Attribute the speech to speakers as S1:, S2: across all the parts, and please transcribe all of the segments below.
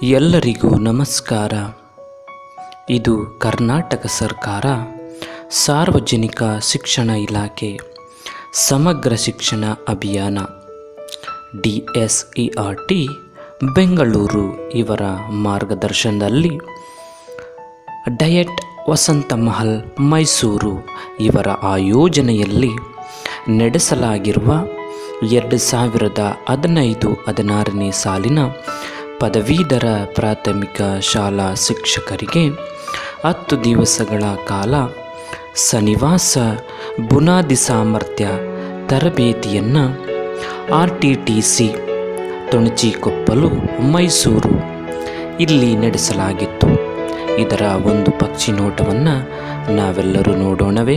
S1: ಎಲ್ಲರಿಗೂ ನಮಸ್ಕಾರ ಇದು ಕರ್ನಾಟಕ ಸರ್ಕಾರ ಸಾರ್ವಜನಿಕ ಶಿಕ್ಷಣ ಇಲಾಖೆ ಸಮಗ್ರ ಶಿಕ್ಷಣ ಅಭಿಯಾನ D S E R T Bengaluru ಇವರ ಮಾರ್ಗದರ್ಶನದಲ್ಲಿ ಡಯಟ್ ವಸಂತ ಮಹಲ್ ಮೈಸೂರು ಇವರ ಆಯೋಜನೆಯಲ್ಲಿ ನಡೆಸಲಾಗಿರುವ ಎರಡು ಸಾವಿರದ ಹದಿನೈದು ಹದಿನಾರನೇ ಸಾಲಿನ ಪದವೀಧರ ಪ್ರಾಥಮಿಕ ಶಾಲಾ ಶಿಕ್ಷಕರಿಗೆ ಹತ್ತು ದಿವಸಗಳ ಕಾಲ ಸನಿವಾಸ ಬುನಾದಿ ಸಾಮರ್ಥ್ಯ ತರಬೇತಿಯನ್ನು R T T C Tonachikoppalu Mysuru ಇಲ್ಲಿ ನಡೆಸಲಾಗಿತ್ತು ಇದರ ಒಂದು ಪಕ್ಷಿ ನೋಟವನ್ನು ನಾವೆಲ್ಲರೂ ನೋಡೋಣವೇ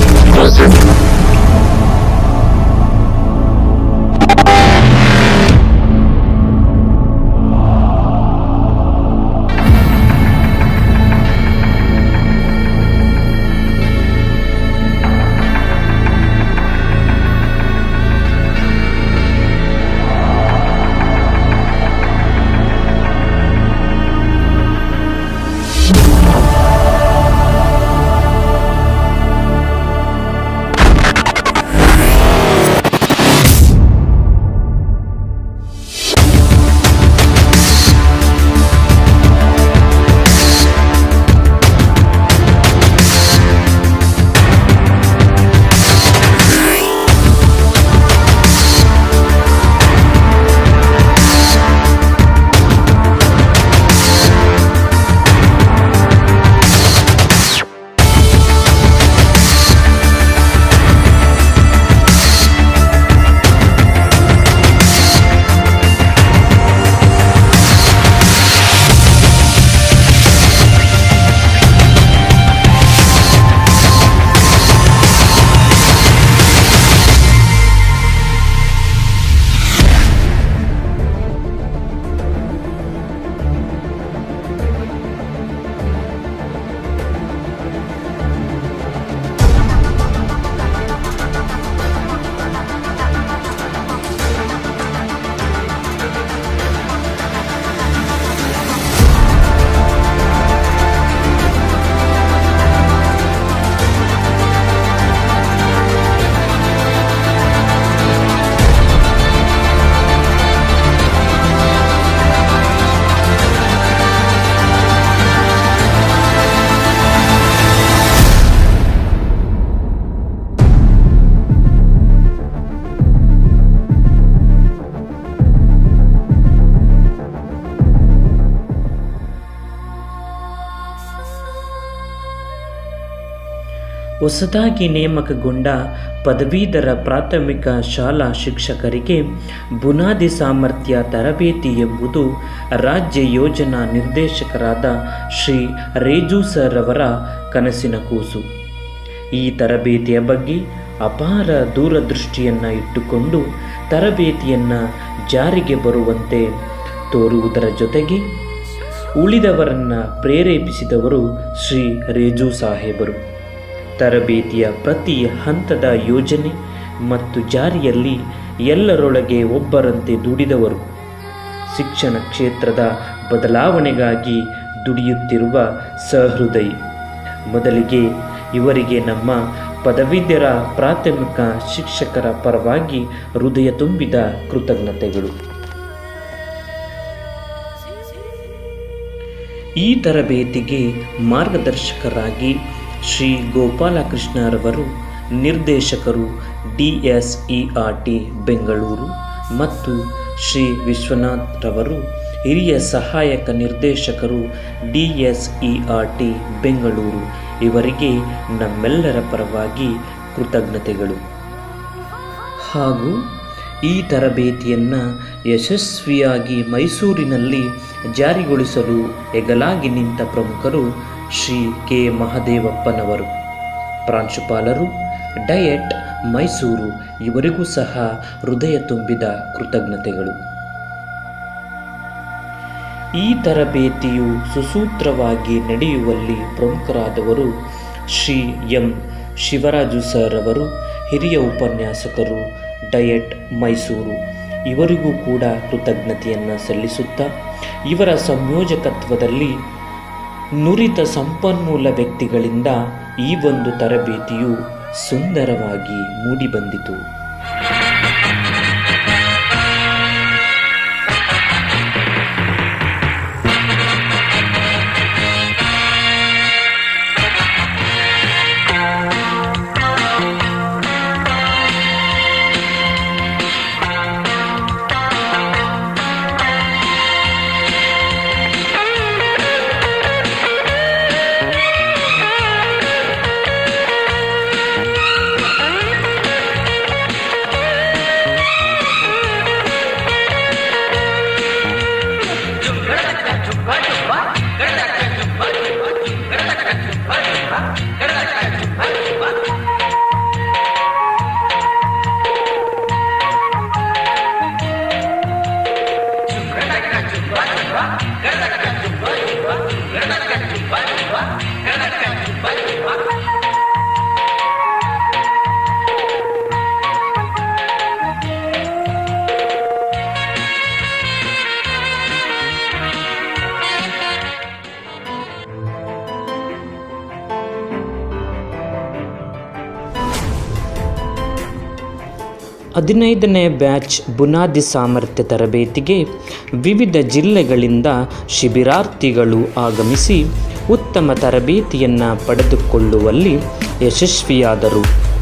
S1: ಹೊಸದಾಗಿ ನೇಮಕಗೊಂಡ ಪದವೀಧರ ಪ್ರಾಥಮಿಕ ಶಾಲಾ ಶಿಕ್ಷಕರಿಗೆ ಬುನಾದಿ ಸಾಮರ್ಥ್ಯ ತರಬೇತಿ ಎಂಬುದು ರಾಜ್ಯ ಯೋಜನಾ ನಿರ್ದೇಶಕರಾದ ಶ್ರೀ ರೇಜು ಸರ್ ಅವರ ಕನಸಿನ ಕೂಸು ಈ ತರಬೇತಿಯ ಬಗ್ಗೆ ಅಪಾರ ದೂರದೃಷ್ಟಿಯನ್ನು ಇಟ್ಟುಕೊಂಡು ತರಬೇತಿಯನ್ನು ಜಾರಿಗೆ ಬರುವಂತೆ ತೋರುವುದರ ಜೊತೆಗೆ ಉಳಿದವರನ್ನು ಪ್ರೇರೇಪಿಸಿದವರು ಶ್ರೀ ರೇಜು ಸಾಹೇಬರು ತರಬೇತಿಯ ಪ್ರತಿ ಹಂತದ ಯೋಜನೆ ಮತ್ತು ಜಾರಿಯಲ್ಲಿ ಎಲ್ಲರೊಳಗೆ ಒಬ್ಬರಂತೆ ದುಡಿದವರು ಶಿಕ್ಷಣ ಕ್ಷೇತ್ರದ ಬದಲಾವಣೆಗಾಗಿ ದುಡಿಯುತ್ತಿರುವ ಸಹೃದಯಿ ಮೊದಲಿಗೆ ಇವರಿಗೆ ನಮ್ಮ ಪದವೀಧರ ಪ್ರಾಥಮಿಕ ಶಿಕ್ಷಕರ ಪರವಾಗಿ ಹೃದಯ ತುಂಬಿದ ಕೃತಜ್ಞತೆಗಳು ಈ ತರಬೇತಿಗೆ ಮಾರ್ಗದರ್ಶಕರಾಗಿ ಶ್ರೀ ಗೋಪಾಲಕೃಷ್ಣರವರು ನಿರ್ದೇಶಕರು D S E R T Bengaluru ಮತ್ತು ಶ್ರೀ ವಿಶ್ವನಾಥ್ ರವರು ಹಿರಿಯ ಸಹಾಯಕ ನಿರ್ದೇಶಕರು D S E R T Bengaluru ಇವರಿಗೆ ನಮ್ಮೆಲ್ಲರ ಪರವಾಗಿ ಕೃತಜ್ಞತೆಗಳು ಹಾಗೂ ಈ ತರಬೇತಿಯನ್ನು ಯಶಸ್ವಿಯಾಗಿ ಮೈಸೂರಿನಲ್ಲಿ ಜಾರಿಗೊಳಿಸಲು ಎಗಲಾಗಿ ನಿಂತ ಪ್ರಮುಖರು ಶ್ರೀ ಕೆ ಮಹದೇವಪ್ಪನವರು ಪ್ರಾಂಶುಪಾಲರು ಡಯಟ್ ಮೈಸೂರು ಇವರಿಗೂ ಸಹ ಹೃದಯ ತುಂಬಿದ ಕೃತಜ್ಞತೆಗಳು ಈ ತರಬೇತಿಯು ಸುಸೂತ್ರವಾಗಿ ನಡೆಯುವಲ್ಲಿ ಪ್ರಮುಖರಾದವರು ಶ್ರೀ ಎಂ ಶಿವರಾಜು ಸರ್ ಅವರು ಹಿರಿಯ ಉಪನ್ಯಾಸಕರು ಡಯಟ್ ಮೈಸೂರು ಇವರಿಗೂ ಕೂಡ ಕೃತಜ್ಞತೆಯನ್ನು ಸಲ್ಲಿಸುತ್ತಾ ಇವರ ಸಂಯೋಜಕತ್ವದಲ್ಲಿ ನುರಿತ ಸಂಪನ್ಮೂಲ ವ್ಯಕ್ತಿಗಳಿಂದ ಈ ಒಂದು ತರಬೇತಿಯು ಸುಂದರವಾಗಿ ಮೂಡಿಬಂದಿತು ಹದಿನೈದನೇ ಬ್ಯಾಚ್ ಬುನಾದಿ ಸಾಮರ್ಥ್ಯ ತರಬೇತಿಗೆ ವಿವಿಧ ಜಿಲ್ಲೆಗಳಿಂದ ಶಿಬಿರಾರ್ಥಿಗಳು ಆಗಮಿಸಿ ಉತ್ತಮ ತರಬೇತಿಯನ್ನು ಪಡೆದುಕೊಳ್ಳುವಲ್ಲಿ ಯಶಸ್ವಿಯಾದರು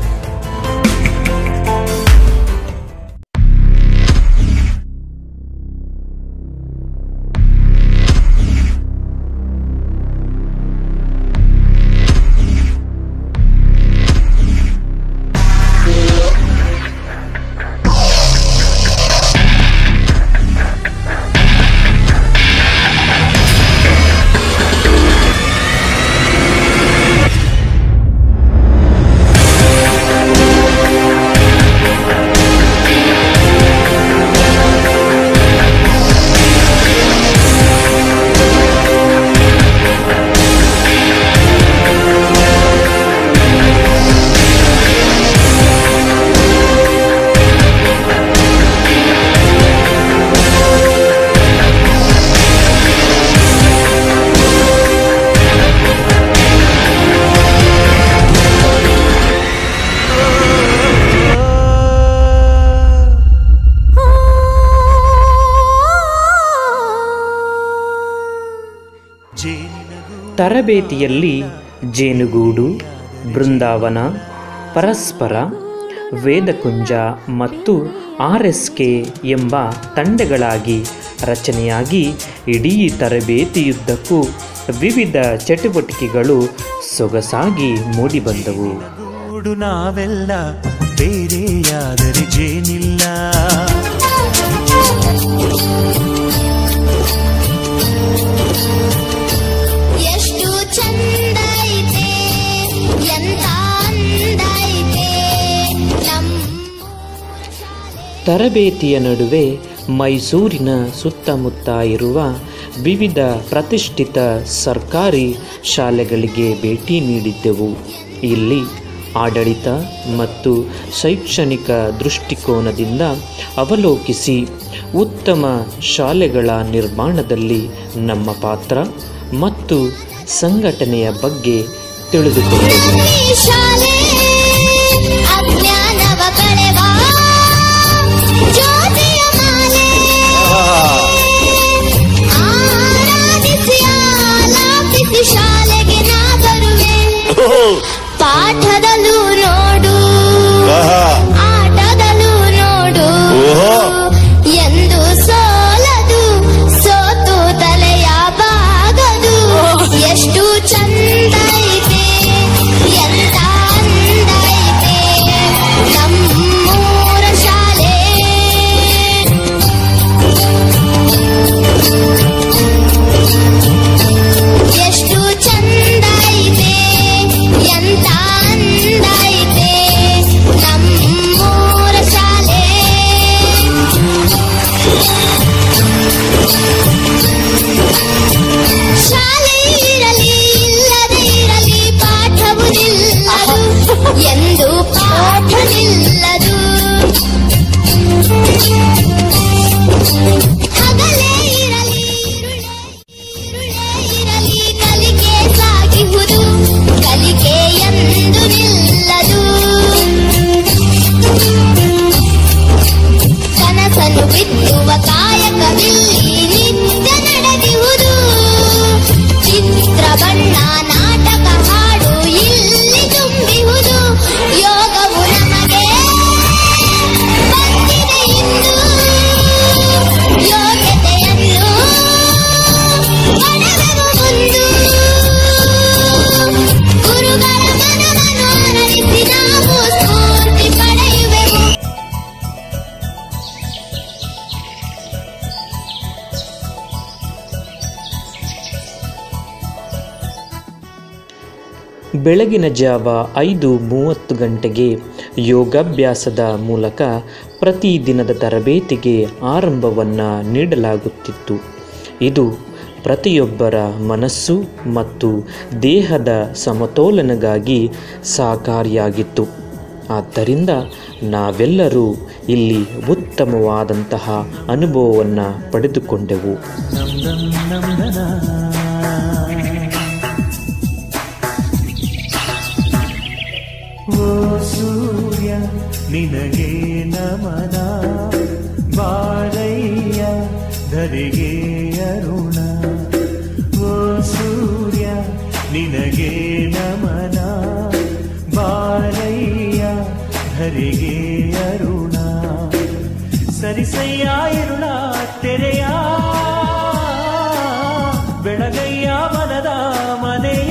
S1: ತರಬೇತಿಯಲ್ಲಿ ಜೇನುಗೂಡು ಬೃಂದಾವನ ಪರಸ್ಪರ ವೇದಕುಂಜ ಮತ್ತು ಆರ್ ಎಸ್ ಕೆ ಎಂಬ ತಂಡಗಳಾಗಿ ರಚನೆಯಾಗಿ ಇಡೀ ತರಬೇತಿಯುದ್ದಕ್ಕೂ ವಿವಿಧ ಚಟುವಟಿಕೆಗಳು ಸೊಗಸಾಗಿ ಮೂಡಿಬಂದವು
S2: ಗೂಡು ನಾವೆಲ್ಲ ಬೇರೆಯಾದರೆ ಜೇನಿಲ್ಲ
S3: ಎಷ್ಟು ಚಂದ ಐತೆ ಎಂತ ಅಂದ ಐತೆ ನಮ್ಮ ಶಾಲೆ
S1: ತರಬೇತಿಯ ನಡುವೆ ಮೈಸೂರಿನ ಸುತ್ತಮುತ್ತ ಇರುವ ವಿವಿಧ ಪ್ರತಿಷ್ಠಿತ ಸರ್ಕಾರಿ ಶಾಲೆಗಳಿಗೆ ಭೇಟಿ ನೀಡಿದ್ದೆವು ಇಲ್ಲಿ ಆಡಳಿತ ಮತ್ತು ಶೈಕ್ಷಣಿಕ ದೃಷ್ಟಿಕೋನದಿಂದ ಅವಲೋಕಿಸಿ ಉತ್ತಮ ಶಾಲೆಗಳ ನಿರ್ಮಾಣದಲ್ಲಿ ನಮ್ಮ ಪಾತ್ರ ಮತ್ತು ಸಂಘಟನೆಯ ಬಗ್ಗೆ ತಿಳಿದುಕೊಂಡೆವು
S3: ಈ ಶಾಲೆ ಅಜ್ಞಾನವ ಕಳೆವ ಜ್ಯೋತಿಯ ಮಾಲೆ ಆರಾಧಿಸಿ ಆಲಾಪಿಸಿ ಶಾಲೆಗೆ ನಾ ಬರುವೆ ಪಾಠದಲ್ಲೂ ನೋಡು ಆಟದಲ್ಲೂ ನೋಡು ಎಂದು ಸೋಲದು ಸೋತು ತಲೆಯ ಬಾಗದು ಎಷ್ಟು ಚಂದ ಐತೆ ಎಂತ ಅಂದ
S1: ಬೆಳಗಿನ ಜಾವ ಐದು ಮೂವತ್ತು ಗಂಟೆಗೆ ಯೋಗಾಭ್ಯಾಸದ ಮೂಲಕ ಪ್ರತಿದಿನದ ತರಬೇತಿಗೆ ಆರಂಭವನ್ನು ನೀಡಲಾಗುತ್ತಿತ್ತು ಇದು ಪ್ರತಿಯೊಬ್ಬರ ಮನಸ್ಸು ಮತ್ತು ದೇಹದ ಸಮತೋಲನಗಾಗಿ ಸಹಕಾರಿಯಾಗಿತ್ತು ಆದ್ದರಿಂದ ನಾವೆಲ್ಲರೂ ಇಲ್ಲಿ ಉತ್ತಮವಾದಂತಹ ಅನುಭವವನ್ನು ಪಡೆದುಕೊಂಡೆವು
S2: ನಮ್ ನಮ್ ನಮ್ ನನ. ಓ ಸೂರ್ಯ ನಿನಗೆ ನಮನ ಬಾಳಯ್ಯ ಧರೆಗೆ ಅರುಣ ಓ ಸೂರ್ಯ ನಿನಗೆ ನಮನ ಬಾಳಯ್ಯ ಧರೆಗೆ ಅರುಣ ಸರಿಸಯ್ಯ ಇರುಳ ತೆರೆಯ ಬೆಳಗಯ್ಯ ಮನದ ಮನೆಯ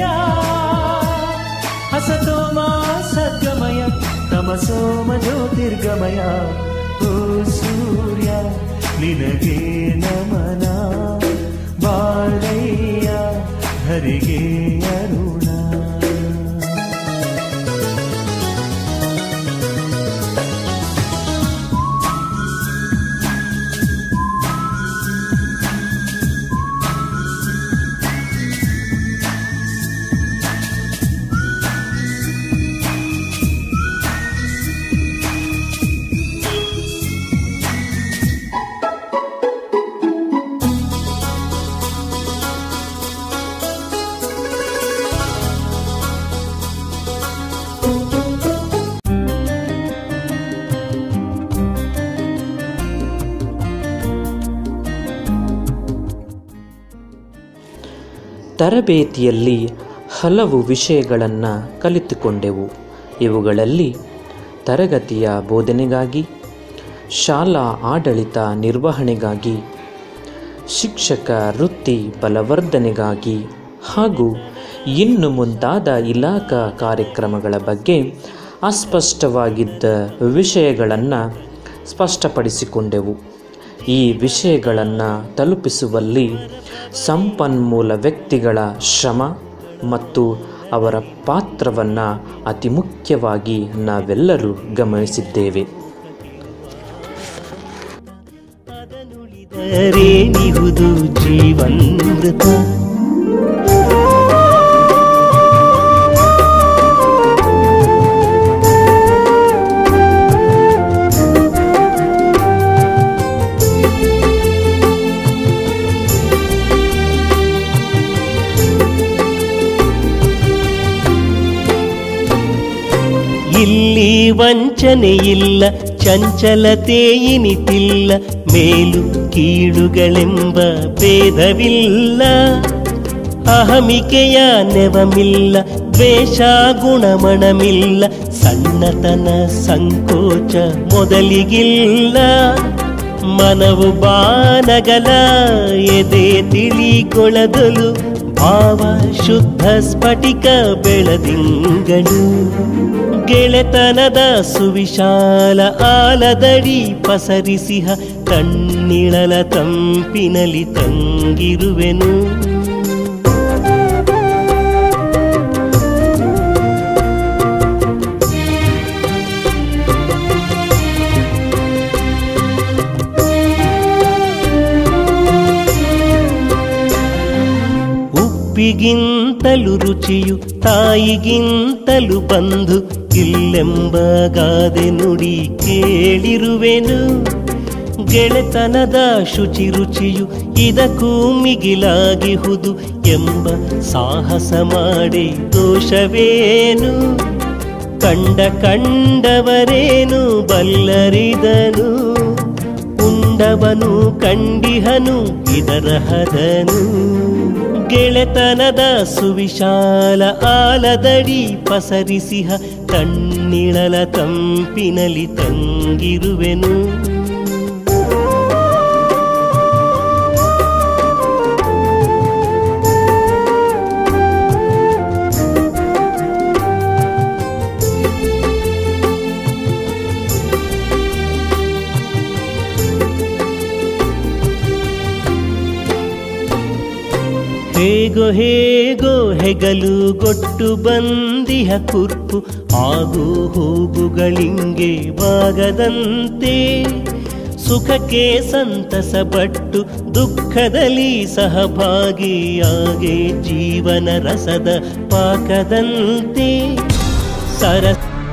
S2: ಹಸತೋಮ ಸದ್ಗಮಯ ತಮಸೋಮ ಜ್ಯೋತಿರ್ಗಮಯ ಓ ಸೂರ್ಯ ನಿನಗೆ ನಮನ ಬಾಳಯ್ಯ ಹರಿಗೆ ಅರುಣ
S1: ತರಬೇತಿಯಲ್ಲಿ ಹಲವು ವಿಷಯಗಳನ್ನು ಕಲಿತುಕೊಂಡೆವು ಇವುಗಳಲ್ಲಿ ತರಗತಿಯ ಬೋಧನೆಗಾಗಿ ಶಾಲಾ ಆಡಳಿತ ನಿರ್ವಹಣೆಗಾಗಿ ಶಿಕ್ಷಕ ವೃತ್ತಿ ಬಲವರ್ಧನೆಗಾಗಿ ಹಾಗೂ ಇನ್ನು ಮುಂತಾದ ಇಲಾಖಾ ಕಾರ್ಯಕ್ರಮಗಳ ಬಗ್ಗೆ ಅಸ್ಪಷ್ಟವಾಗಿದ್ದ ವಿಷಯಗಳನ್ನು ಸ್ಪಷ್ಟಪಡಿಸಿಕೊಂಡೆವು ಈ ವಿಷಯಗಳನ್ನು ತಲುಪಿಸುವಲ್ಲಿ ಸಂಪನ್ಮೂಲ ವ್ಯಕ್ತಿಗಳ ಶ್ರಮ ಮತ್ತು ಅವರ ಪಾತ್ರವನ್ನು ಅತಿ ಮುಖ್ಯವಾಗಿ ನಾವೆಲ್ಲರೂ ಗಮನಿಸಿದ್ದೇವೆ
S2: ರೇನಿಹುದು ಜೀವನ್ಮೃತ ಇಲ್ಲಿ ವಂಚನೆಯಿಲ್ಲ ಚಂಚಲತೆ ಇನಿತಿಲ್ಲ ಮೇಲು ಕೀಳುಗಳೆಂಬ ಭೇದವಿಲ್ಲ ಅಹಮಿಕೆಯ ನೆವಮಿಲ್ಲ ದ್ವೇಷ ಗುಣಮಣಮಿಲ್ಲ ಸಣ್ಣತನ ಸಂಕೋಚ ಮೊದಲಿಗಿಲ್ಲ ಮನವು ಬಾನಗಲ ಎದೆ ತಿಳಿಗೊಳದಲು ಭಾವ ಶುದ್ಧ ಸ್ಫಟಿಕ ಬೆಳದಿಂಗಳು ಗೆಳೆತನದ ಸುವಿಶಾಲ ಆಲದಡಿ ಪಸರಿಸಿಹ ತಣ್ಣಿಳಲ ತಂಪಿನಲಿ ತಂಗಿರುವೆನು ಉಪ್ಪಿಗಿಂತಲೂ ರುಚಿಯು ತಾಯಿಗಿಂತಲೂ ಬಂಧು ಇಲ್ಲೆಂಬ ಗಾದೆ ನುಡಿ ಕೇಳಿರುವೆನು ಗೆಳೆತನದ ಶುಚಿ ರುಚಿಯು ಇದಕ್ಕೂ ಮಿಗಿಲಾಗಿಹುದು ಎಂಬ ಸಾಹಸ ಮಾಡಿ ದೋಷವೇನು ಕಂಡ ಕಂಡವರೇನು ಬಲ್ಲರಿದನು ಉಂಡವನು ಕಂಡಿಹನು ಇದರ ಹದನು ಗೆಳೆತನದ ಸುವಿಶಾಲ ಆಲದಡಿ ಪಸರಿಸಿಹ ತಣ್ಣಿಳಲ ತಂಪಿನಲಿ ತಂಗಿರುವೆನು ಹೇಗೋ ಹೇಗೋ ಹೆಗಲು ಗೊಟ್ಟು ಬಂದ ಹೊಂದಿಹ ಕುರ್ಪು ಆಗು ಹೋಗುಗಳಿಂಗೆ ಬಾಗದಂತೆ ಸುಖಕ್ಕೆ ಸಂತಸ ಪಟ್ಟು ದುಃಖದಲ್ಲಿ ಸಹಭಾಗಿಯಾಗೆ ಜೀವನ ರಸದ ಪಾಕದಂತೆ ಸರ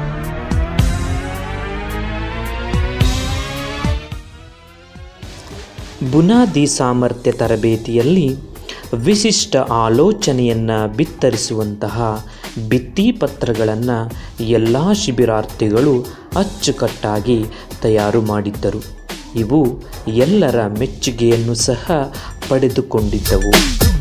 S1: ಬುನಾದಿ ಸಾಮರ್ಥ್ಯ ತರಬೇತಿಯಲ್ಲಿ ವಿಶಿಷ್ಟ ಆಲೋಚನೆಯನ್ನು ಬಿತ್ತರಿಸುವಂತಹ ಭಿತ್ತಿಪತ್ರಗಳನ್ನು ಎಲ್ಲ ಶಿಬಿರಾರ್ಥಿಗಳು ಅಚ್ಚುಕಟ್ಟಾಗಿ ತಯಾರು ಮಾಡಿದ್ದರು ಇವು ಎಲ್ಲರ ಮೆಚ್ಚುಗೆಯನ್ನು ಸಹ ಪಡೆದುಕೊಂಡಿದ್ದವು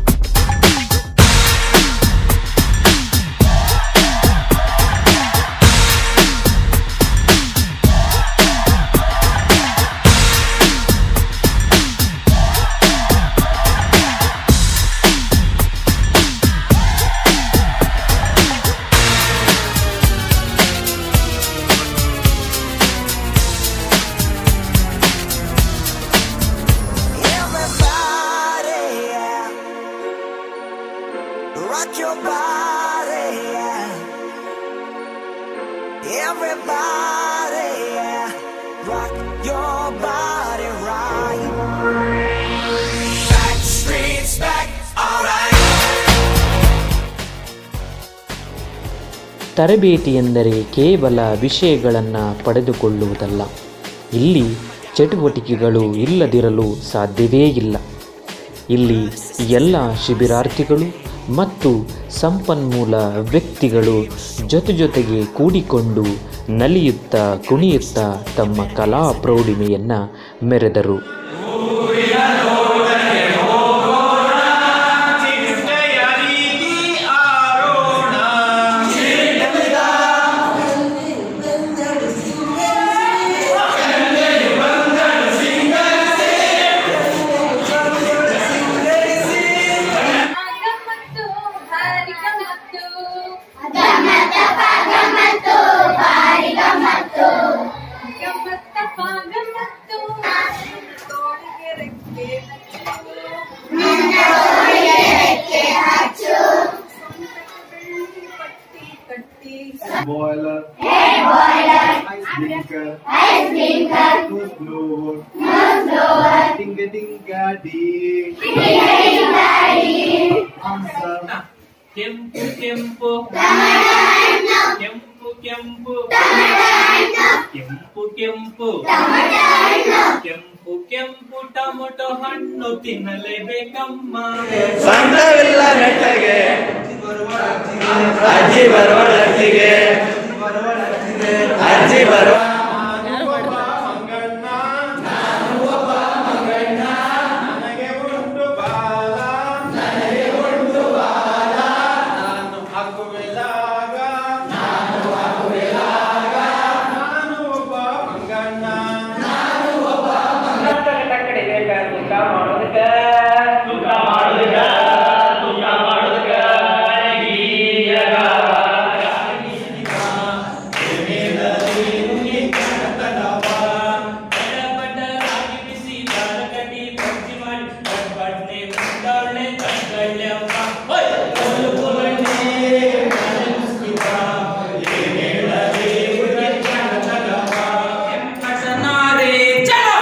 S4: Everybody, yeah. Rock your body, yeah. Everybody, yeah. Rock your body right. Back streets back, alright.
S1: ತರಬೇತಿ ಎಂದರೆ ಕೇವಲ ವಿಷಯಗಳನ್ನು ಪಡೆದುಕೊಳ್ಳುವುದಲ್ಲ ಇಲ್ಲಿ ಚಟುವಟಿಕೆಗಳು ಇಲ್ಲದಿರಲು ಸಾಧ್ಯವೇ ಇಲ್ಲ ಇಲ್ಲಿ ಎಲ್ಲ ಶಿಬಿರಾರ್ಥಿಗಳು ಮತ್ತು ಸಂಪನ್ಮೂಲ ವ್ಯಕ್ತಿಗಳು ಜೊತೆ ಜೊತೆಗೆ ಕೂಡಿಕೊಂಡು ನಲಿಯುತ್ತಾ ಕುಣಿಯುತ್ತಾ ತಮ್ಮ ಕಲಾ ಪ್ರೌಢಿಮೆಯನ್ನು ಮೆರೆದರು
S5: ಗಮ್ಮತ್ತು ಭಾರಿ ಗಮ್ಮತ್ತು ಗಮ್ಮತ್ತಪ್ಪ ಗಮ್ಮತ್ತು ತೋಳಿಗೆ ರೆಕ್ಕೆ ಹಚ್ಚು ಸೊಂಟಕ್ಕೆ ಬೆಳ್ಳಿ ಪಟ್ಟಿ ಕಟ್ಟಿ
S6: boiler, ice drinker, nose blower, dinga dinga dee, answer,
S7: ಕೆಂಪು ಕೆಂಪು ಕೆಂಪು ಕೆಂಪು ಕೆಂಪು ಕೆಂಪು ಕೆಂಪು ಕೆಂಪು ಟೊಮೊಟೊ ಹಣ್ಣು ತಿನ್ನಲೇಬೇಕಮ್ಮ
S6: ನನಗೆ ಉಂಟು ಬಾಲ, ನನಗೆ ಉಂಟು ಬಾಲ, ನಾನು ಹಾಕುವೆಲಾಗ, ನಾನು ಒಬ್ಬ ಮಂಗಣ್ಣ
S7: ಬಡ ರಾಗಿ ಬಿಸಿ ಬಾಲಕಟಿ ಬಜ್ಜಿ ಮಾಡಿ ಬಡ್ ಬಡ್ನೆ ಮುಂದಾಳೆ ಕಣ್ಗಳ್ಯಮ್ಮ ಹೋಯ್ ಕೋಲು ಕೋಲಣ್ಣೆ ಎಂಕಟನಾರೆ ಚಲೋ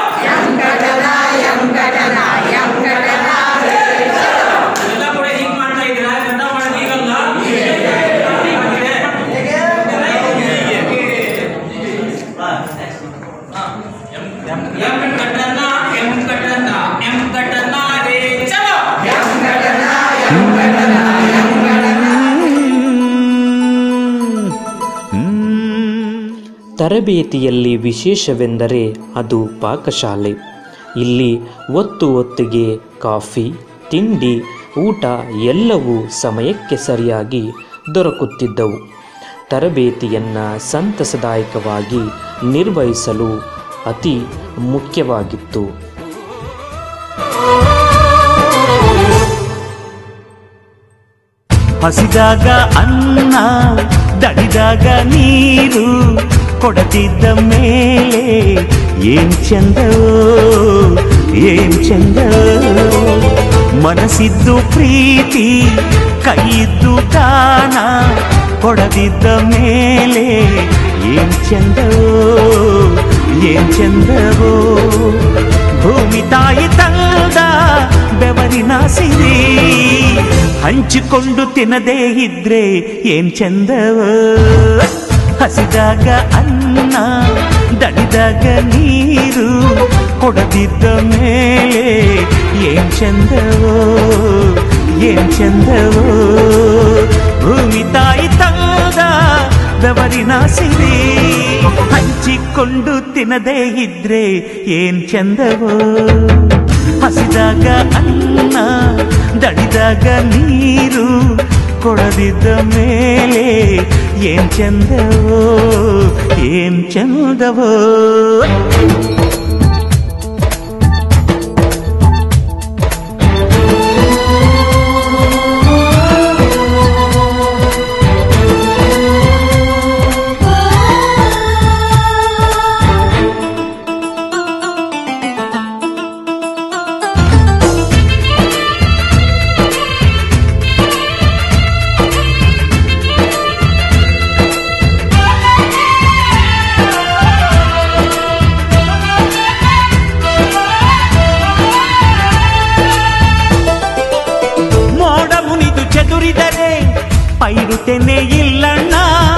S7: ಎಲ್ಲ ಕೂಡ ಹೀಗ್ ಮಾಡ್ತಾ ಇದ್ದೀರಾ ಗಂಡ ಮಾಡೋದು ಹೀಗಲ್ಲ ಎಂ ಕಟನ ಎಂ ಕಟನ ಎಂ ಕಟನ ರೇ ಚಲೋ
S1: ತರಬೇತಿಯಲ್ಲಿ ವಿಶೇಷವೆಂದರೆ ಅದು ಪಾಕಶಾಲೆ ಇಲ್ಲಿ ಒತ್ತು ಒತ್ತಿಗೆ ಕಾಫಿ ತಿಂಡಿ ಊಟ ಎಲ್ಲವೂ ಸಮಯಕ್ಕೆ ಸರಿಯಾಗಿ ದೊರಕುತ್ತಿದ್ದವು ತರಬೇತಿಯನ್ನು ಸಂತಸದಾಯಕವಾಗಿ ನಿರ್ವಹಿಸಲು ಅತಿ ಮುಖ್ಯವಾಗಿತ್ತು
S8: ಹಸಿದಾಗ ಅನ್ನ ದಡಿದಾಗ ನೀರು ಕೊಡದಿದ್ದ ಮೇಲೆ ಏನ್ ಚಂದವೋ ಏನ್ ಚಂದವೋ ಮನಸ್ಸಿದ್ದು ಪ್ರೀತಿ ಕೈಯಿದ್ದು ದಾನ ಕೊಡದಿದ್ದ ಮೇಲೆ ಏನ್ ಚಂದವೋ ಏನ್ ಚಂದವೋ ಭೂಮಿ ತಾಯಿ ತಂದ ಬೆವರಿನ ಸಿರಿ ಹಂಚಿಕೊಂಡು ತಿನ್ನದೇ ಇದ್ರೆ ಏನ್ ಚಂದವೋ ಹಸಿದಾಗ ಅನ್ನ ದಣಿದಾಗ ನೀರು ಕೊಡದಿದ್ದ ಮೇಲೆ ಏನ್ ಚಂದವೋ ಏನ್ ಚಂದವೋ ಭೂಮಿ ತಾಯಿ ತಂದ ಬೆವರಿನ ಸಿರಿ ಹಂಚಿಕೊಂಡು ತಿನ್ನದೇ ಇದ್ರೆ ಏನ್ ಚಂದವೋ ಹಸಿದಾಗ ಅನ್ನ ದಣಿದಾಗ ನೀರು ಕೊಡದಿದ್ದ ಮೇಲೆ ಏನ್ ಚಂದವೋ ಏನ್ ಚಂದವೋ ಮೋಡ ಮುನಿದು ಚದುರಿದರೆ ಪೈರುತೆನೆ ಇಲ್ಲಣ್ಣ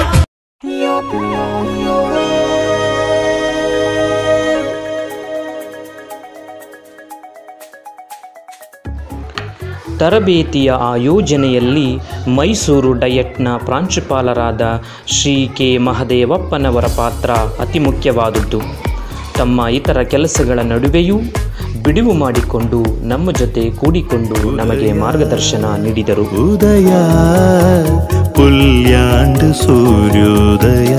S1: ತರಬೇತಿಯ ಆಯೋಜನೆಯಲ್ಲಿ ಮೈಸೂರು ಡಯಟ್ನ ಪ್ರಾಂಶುಪಾಲರಾದ ಶ್ರೀ ಕೆ ಮಹದೇವಪ್ಪನವರ ಪಾತ್ರ ಅತಿ ಮುಖ್ಯವಾದುದು ತಮ್ಮ ಇತರ ಕೆಲಸಗಳ ನಡುವೆಯೂ ಬಿಡುವು ಮಾಡಿಕೊಂಡು ನಮ್ಮ ಜೊತೆ ಕೂಡಿಕೊಂಡು ನಮಗೆ ಮಾರ್ಗದರ್ಶನ ನೀಡಿದರು
S8: ಉದಯ ಪುಲ್ಯಾಂಡ್ ಸೂರ್ಯೋದಯ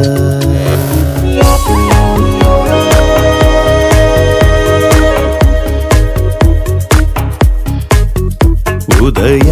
S8: ಉದಯ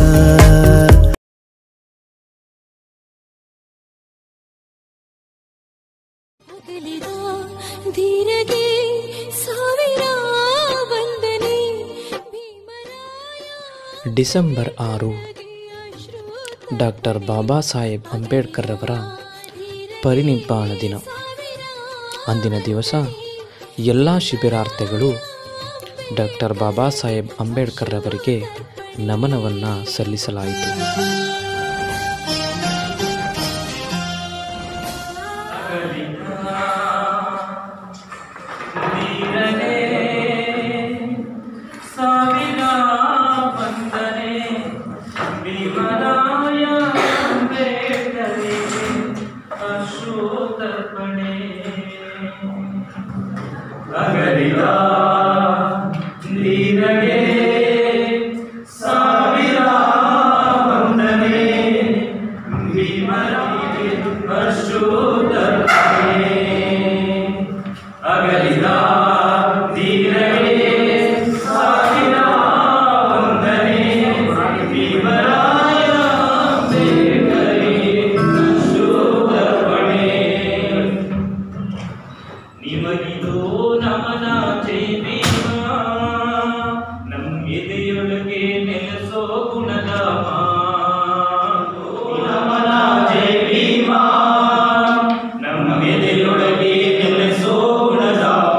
S3: ಅಗಲಿದ ಧೀರಗೆ ಸಾವಿರ ವಂದನೆ ಭೀಮರಾಯ
S1: ಡಿಸೆಂಬರ್ ಆರು ಡಾಕ್ಟರ್ ಬಾಬಾ ಸಾಹೇಬ್ ಅಂಬೇಡ್ಕರ್ ಅವರ ಪರಿನಿಬ್ಬಾಣ ದಿನ ಅಂದಿನ ದಿವಸ ಎಲ್ಲ ಶಿಬಿರಾರ್ಥಿಗಳು ಡಾಕ್ಟರ್ ಬಾಬಾ ಸಾಹೇಬ್ ಅಂಬೇಡ್ಕರ್ ಅವರಿಗೆ ನಮನವನ್ನು ಸಲ್ಲಿಸಲಾಯಿತು
S7: ಸಾವಿರ ವಂದನೆ ಭೀಮರಾಯ ಅಂಬೇಡ್ಕರಿಗೆ ಅಶ್ರೋತರ್ಪಣೆ ಅಗಲಿದ ನೀರಗೆ ಸಾವಿರ ವಂದನೆ ಭೀಮರಾಯ ಅಶ್ರೋತರ್ಪಣೆ ಅಗಲಿದ ಧೀರಗೆ ಸಾವಿರ ವಂದನೆ ಭೀಮರಾಯ ಅಂಬೇಡ್ಕರಿಗೆ ಅಶ್ರೋತರ್ಪಣೆ ನಿಮಗಿದು ನಮನ ಜೈ ಭೀಮ ನಮ್ಮೆದೆಯೊಳಗೆ ನೆಲೆಸೋ ಗುಣಧಾಮ ನಮನ ಜೈ ಭೀಮ ನಮ್ಮೆದೆಯೊಳಗೆ ನೆಲೆಸೋ ಗುಣಧಾಮ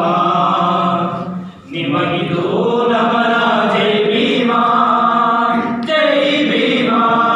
S7: ನಿಮಗಿದು ನಮನ ಜೈ ಭೀಮ ಜೈ ಭೀಮ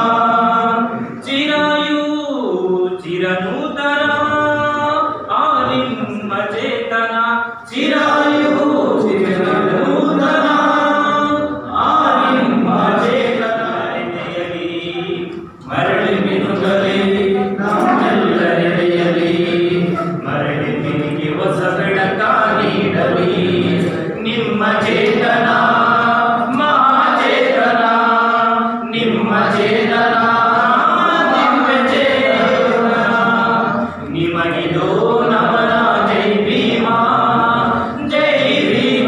S7: ಚಿರಾಯು ಚಿರನೂತನ ಆ ನಿಮ್ಮ ಚೇತನ ಚಿರಾಯು ಚಿರನೂತನ ಆ ನಿಮ್ಮ ಚೇತನ ಎದೆಯಲಿ ಮರಳಿ ಮಿನುಗಲಿ ನಮ್ಮೆಲ್ಲರೆಡೆಯಲಿ ಮರಳಿ ತಿರುಗಿ ಹೊಸ ಬೆಳಕ ನೀಡಲಿ ನಿಮ್ಮ ಚೇತನ ಮಹಾಚೇತನ ನಿಮ್ಮ ಚೇತನ ನಿಮ್ಮ ಚೇತನ ನಿಮಗಿದು ನಮನ ಜೈ ಭೀಮ ಜೈ ಭೀಮ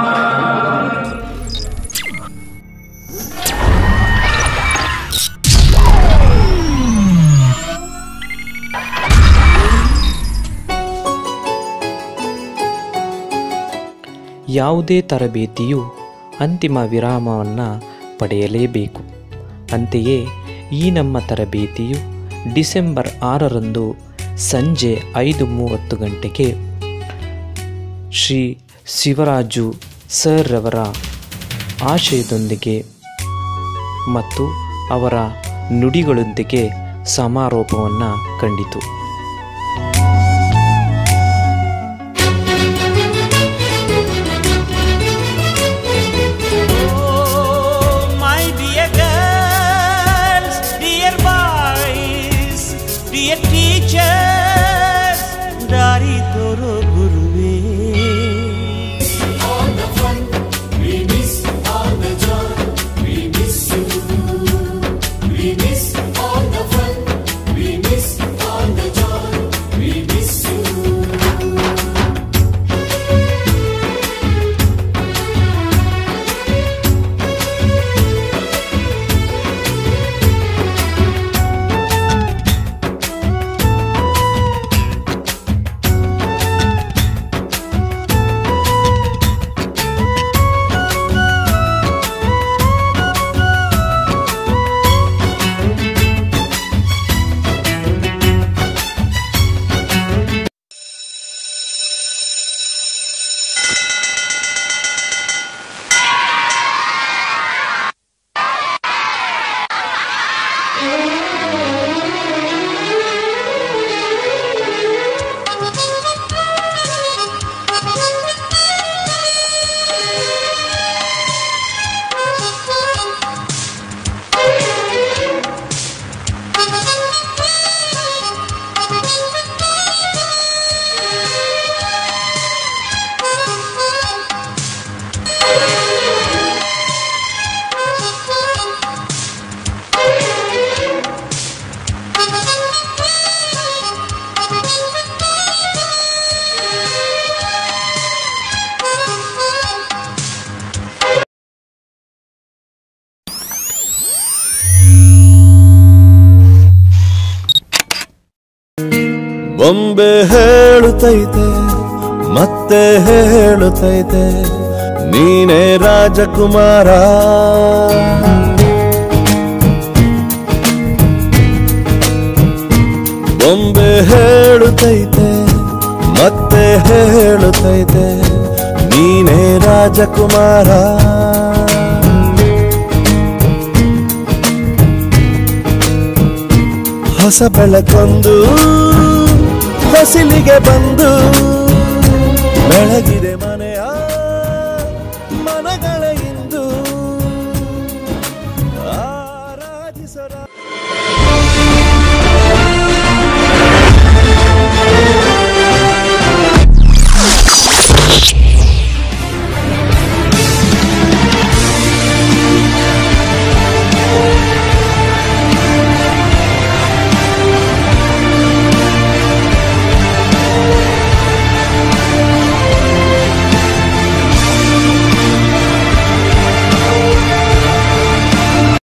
S1: ಯಾವುದೇ ತರಬೇತಿಯು ಅಂತಿಮ ವಿರಾಮವನ್ನು ಪಡೆಯಲೇಬೇಕು ಅಂತೆಯೇ ಈ ನಮ್ಮ ತರಬೇತಿಯು ಡಿಸೆಂಬರ್ ಆರರಂದು ಸಂಜೆ ಐದು ಮೂವತ್ತು ಗಂಟೆಗೆ ಶ್ರೀ ಶಿವರಾಜು ಸರ್ ರವರ ಆಶಯದೊಂದಿಗೆ ಮತ್ತು ಅವರ ನುಡಿಗಳೊಂದಿಗೆ ಸಮಾರೋಪವನ್ನು ಕಂಡಿತು
S8: Oh, my dear girls, dear boys, dear teachers, ದಾರಿ ತೋರೋ ಗುರುವೇ
S9: ಬೊಂಬೆ ಹೇಳುತ್ತೈತೆ ಮತ್ತೆ ಹೇಳುತ್ತೈತೆ ನೀನೇ ರಾಜಕುಮಾರ ಬೊಂಬೆ ಹೇಳುತ್ತೈತೆ ಮತ್ತೆ ಹೇಳುತ್ತೈತೆ ನೀನೇ ರಾಜಕುಮಾರ ಹೊಸ ಬೆಳಕೊಂದು ಹೊಸಿಲಿಗೆ ಬಂದು ಬೆಳಗಿದೆ ಮನೆ